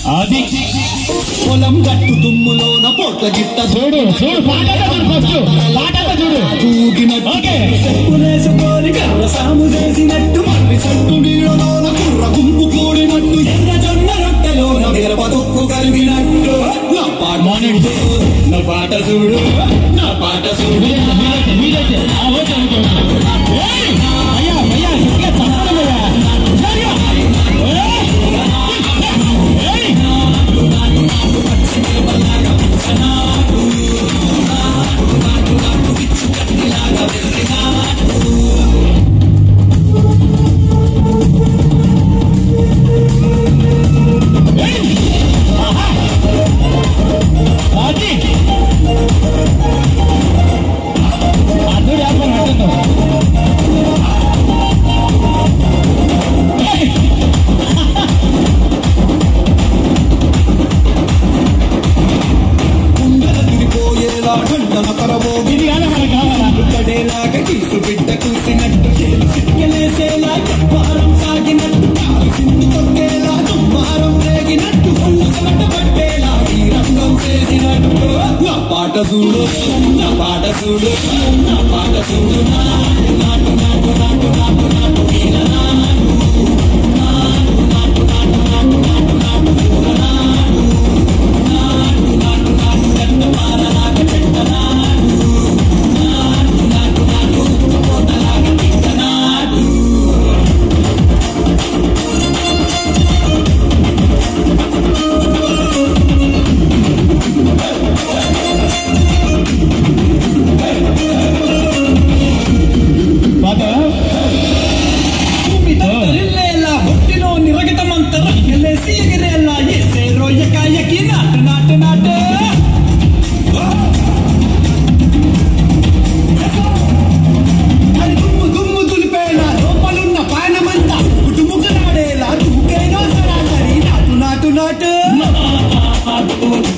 అది పొలం గట్టు దుమ్ములోన పొట్ట గిట్ట చూడు చూడు పాట చూడు ఫస్ట్ పాట చూడు తూగినట్టు ఓకే. చెప్పులేసుకొని కర్ర సాము చేసినట్టు మర్రి సట్టు నీడలోన కుర్ర గుంపు కూడినట్టు ఎర్ర జొన్న రొట్టెలోన మిరప తొక్కు కలిగినట్టు నా పాట మార్నింగ్. చూడు నా పాట చూడు నా పాట చూడు మీరైతే మీరైతే ఆ ఓకే ఓకే ఏయ్! అయ్యా అయ్యా ఇంకా చదవాలి భయ్యా. సరిగా. ఏయ్! ఏయ్! ఏయ్! ఆహా! అది ಅದು ಯಾಕೆ ಮಾಡ್ತೀನಿ కుండల తిరిగిపోయేలా ఢండన కరబోగి ఇది కాదా మనకి కావాలా పడేలాగా కీసు బిడ్డ కూసినట్టు చేలు సిక్కలేసేలా చెప్పారం సాగినట్టు కాలు సింధు తొక్కేలా దుమ్మారం రేగినట్టు ఒళ్ళు చెమట పట్టేలా ఈ రంగం చేసినట్టు నా పాట చూడు నా పాట చూడు నా పాట చూడు నాటు నాటు నాటు నాటు నాటు నాటు వీర నాటు నాటు నాటు నాటు నాటు నాటు నాటు వీర నాటు నాటు నాటు నాటు చెట్ట పారలాగా చెట్ట నాటు నాటు నాటు నాటు కోటలాగా తిట్ట నాటు పాట భూమి తత్తరిల్లేలా ఒట్టిలో నిరగటమంత రంగలేసి ఎగిరేలా ఏసే రోయకాయకి నాటు నాటు నాటు అది దుమ్ము దుమ్ము దులిపేలా లోపలున్న పానమంతా కుటుంబుకలాడేలా దూకేగా సరాసరి నాటు నాటు నాటు